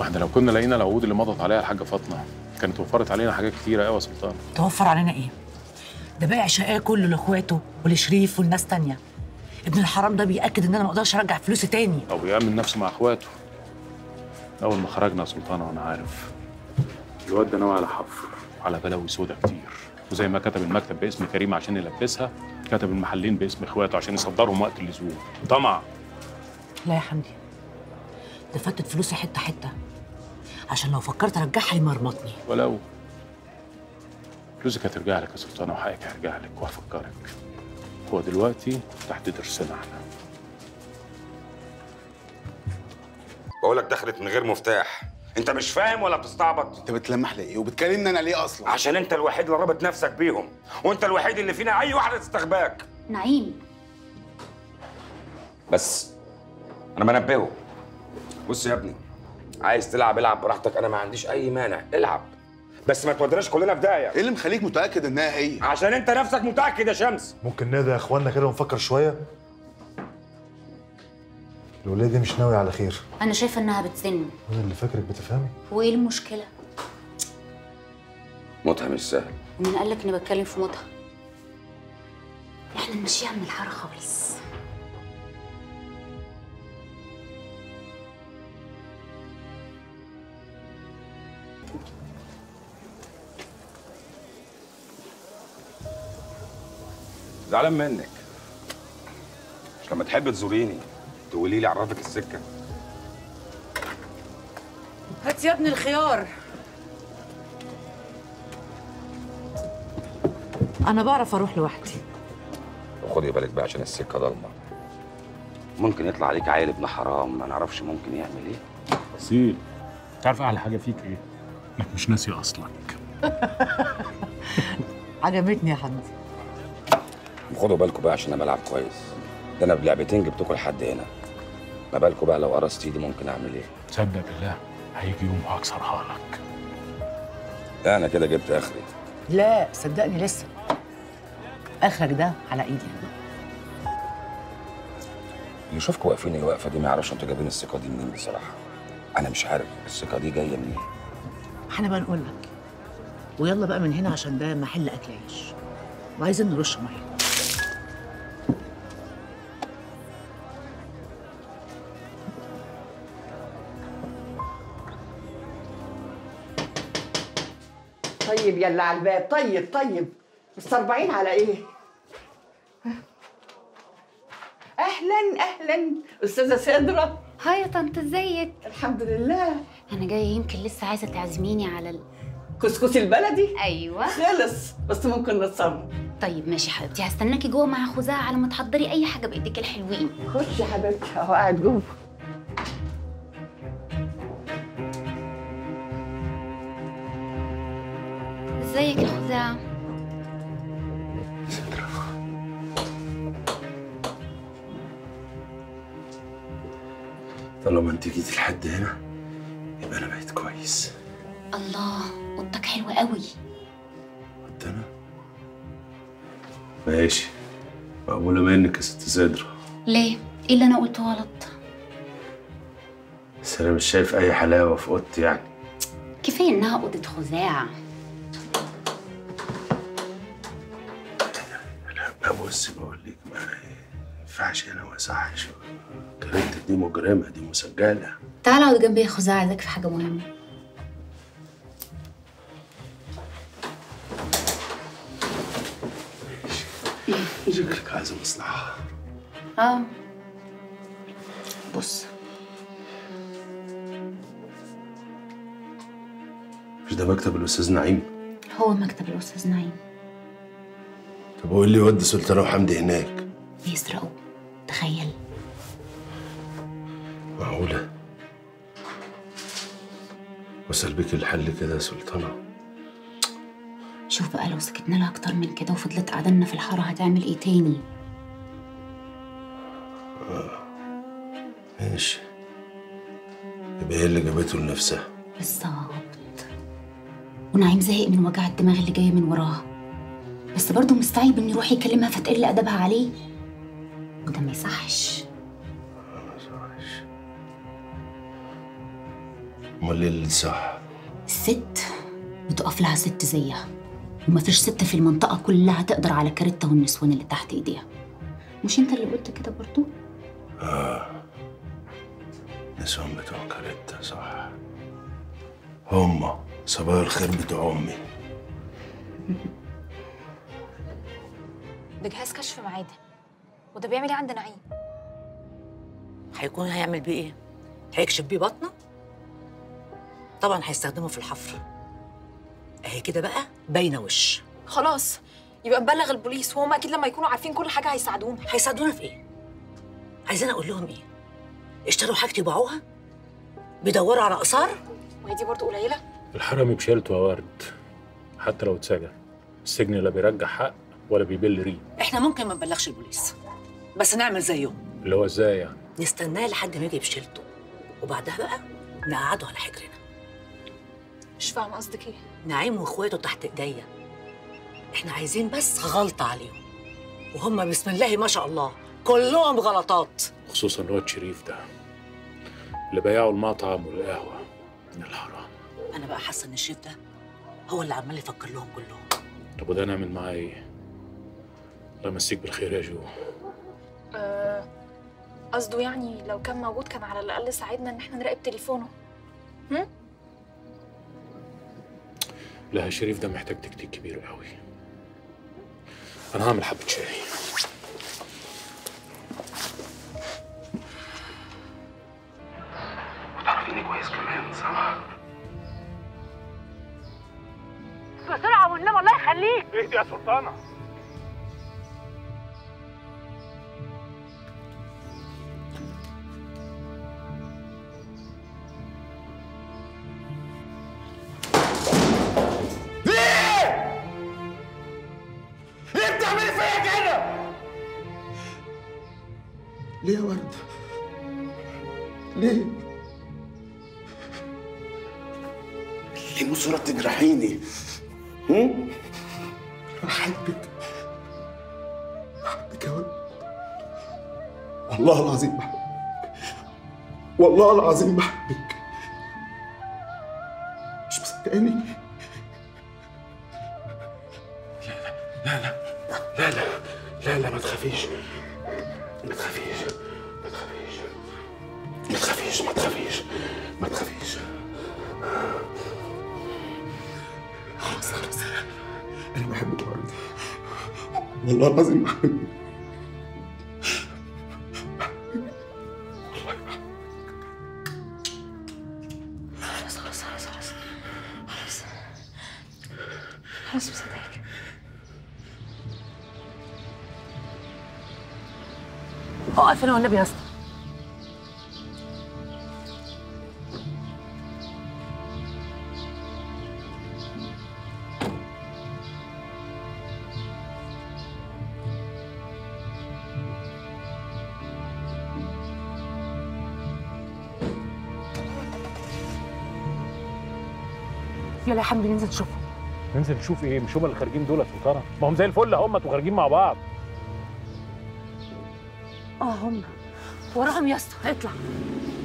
واحنا لو كنا لقينا العقود اللي مضت عليها الحاجه فاطمه كانت وفرت علينا حاجات كتيره قوي يا سلطان توفر علينا ايه؟ ده باقي شقاه كله لاخواته ولشريف ولناس تانية ابن الحرام ده بيأكد ان انا ما اقدرش ارجع فلوسي تاني او بيأمن نفسه مع اخواته اول ما خرجنا يا سلطان وانا عارف الواد ده ناوي على حفر وعلى بلاوي سودا كتير وزي ما كتب المكتب باسم كريم عشان يلبسها كتب المحلين باسم اخواته عشان يصدرهم وقت اللزوم طمع لا يا حمدي ده فتت فلوسي حته حته عشان لو فكرت ارجعها يمرمطني ولو فلوسك هترجع لك يا سلطان وحقك هيرجع لك وهفكرك هو دلوقتي تحت درسنا احنا بقول لك دخلت من غير مفتاح انت مش فاهم ولا بتستعبط انت بتلمح ليه وبتكلمني انا ليه اصلا عشان انت الوحيد اللي رابط نفسك بيهم وانت الوحيد اللي فينا اي واحده تستغباك نعيم بس انا بنبهه بص يا ابني عايز تلعب العب براحتك انا ما عنديش اي مانع العب بس ما توديناش كلنا في داهيه ايه اللي مخليك متاكد انها هي عشان انت نفسك متاكد يا شمس ممكن نهدى يا اخوانا كده ونفكر شويه الولية دي مش ناوية على خير انا شايفه انها بتزن وانا اللي فاكرك بتفهمي وايه المشكله موتها مش سهل ومين قال لك اني بتكلم في موتها احنا نمشيها من الحاره خالص زعلان منك مش لما تحب تزوريني تقولي لي عرفك السكه هات يا ابني الخيار انا بعرف اروح لوحدي وخدي بالك بقى عشان السكه ضلمه ممكن يطلع عليك عيل ابن حرام ما نعرفش ممكن يعمل ايه اصيل تعرف احلى حاجه فيك ايه انك مش ناسي اصلك عجبتني يا حمدي وخدوا بالكم بقى عشان انا بلعب كويس ده انا بلعبتين جبتكم لحد هنا ما بالكم بقى لو قرصت ايدي ممكن اعمل ايه تصدق بالله هيجي يوم وهكسرها لك لا انا كده جبت اخري لا صدقني لسه اخرك ده على ايدي انا اللي يشوفكم واقفين الوقفه دي ما يعرفش انتوا جايبين الثقه دي منين بصراحه انا مش عارف الثقه دي جايه منين احنا بقى نقول لك ويلا بقى من هنا عشان ده محل اكل عيش وعايزين نرش ميه طيب يلا على الباب طيب طيب مستربعين على ايه اهلا اهلا استاذه سدره هاي يا طنط ازيك الحمد لله انا جايه يمكن لسه عايزه تعزميني على ال... كسكسي البلدي ايوه خلص بس ممكن نتصرف طيب ماشي يا حبيبتي هستناكي جوه مع خزاعه على ما تحضري اي حاجه بايديك الحلوين خش يا حبيبتي اهو قاعد جوه ازيك يا خزاعه طالما انت جيتي لحد هنا يبقى انا بقيت كويس الله اوضتك حلوه قوي قلت انا ماشي مقبولة منك يا ست سدرة ليه ايه اللي انا قلته غلط بس انا مش شايف اي حلاوة في اوضتي يعني كفايه انها اوضه خزاعه لا بص بقول لك ما ينفعش انا ما يصحش كريمتك دي مجرمة دي مسجلة تعال اقعد جنبي يا خزاعه عايزاك في حاجه مهمه شكلك عايزة مصلحة اه بص مش ده مكتب الأستاذ نعيم هو مكتب الاستاذ نعيم طب قول لي ودي سلطانة وحمدي هناك بيسرقوا تخيل معقولة وصل بيك الحل كده يا سلطانة شوف بقى لو سكتنا لها اكتر من كده وفضلت قعدنا في الحاره هتعمل ايه تاني ماشي يبقى هي اللي جابته لنفسها بالظبط ونعيم زهق من وجع الدماغ اللي جايه من وراها بس برضه مستعيب ان يروح يكلمها فتقل ادبها عليه وده ما يصحش امال ايه اللي صح الست بتقف لها ست زيها ومفيش ست في المنطقة كلها تقدر على كاريتا والنسوان اللي تحت ايديها مش انت اللي قلت كده برضو؟ نسوان بتوع كاريتا صح هما صبايا الخير بتوع امي ده جهاز كشف معادن وده بيعمل ايه عند نعيم هيكون هيعمل بيه ايه؟ هيكشف بيه بطنه؟ طبعا هيستخدمه في الحفر اهي كده بقى باينه وش خلاص يبقى نبلغ البوليس وهم اكيد لما يكونوا عارفين كل حاجه هيساعدونا هيساعدونا في ايه؟ عايزين اقول لهم ايه؟ اشتروا حاجتي وباعوها؟ بيدوروا على اثار؟ وهي دي برضه قليله الحرامي بشيلته يا ورد حتى لو اتسجن السجن لا بيرجع حق ولا بيبل ريق احنا ممكن ما نبلغش البوليس بس نعمل زيهم اللي هو ازاي يعني نستناه لحد ما يجي بشيلته وبعدها بقى نقعده على حجرنا مش فاهمه قصدك ايه نعيم واخواته تحت ايديا احنا عايزين بس غلطه عليهم وهم بسم الله ما شاء الله كلهم غلطات خصوصا الواد شريف ده اللي بياعوا المطعم والقهوه من الحرام انا بقى حاسه ان الشيف ده هو اللي عمال يفكر لهم كلهم طب وده نعمل معاه ايه؟ الله يمسيك بالخير يا جو آه، قصده يعني لو كان موجود كان على الاقل ساعدنا ان احنا نراقب تليفونه لا شريف ده محتاج تكتيك كبير قوي انا هعمل حبه شاي تعرفيني كويس كمان صح بسرعه والنبي الله يخليك اهدي يا سلطانه ليه بتعملي فيا كده؟ ليه يا ورد؟ ليه؟ ليه مصرة تجرحيني؟ هم؟ بحبك بحبك يا ورد والله العظيم بحبك والله العظيم بحبك مش مصدقاني؟ لا لا ما تخافيش ما تخافيش ما تخافيش ما تخافيش ما تخافيش ما تخافيش خلاص خلاص انا بحبك برضه والله العظيم بحبك خلاص خلاص خلاص خلاص خلاص خلاص مصدقك اقف هنا والنبي يا اسطى يلا يا حمدي ننزل نشوفه ننزل نشوف ايه مش هم اللي خارجين دول يا سلطانه ما هم زي الفل هم وخارجين مع بعض اه هم وراهم يا اسطى اطلع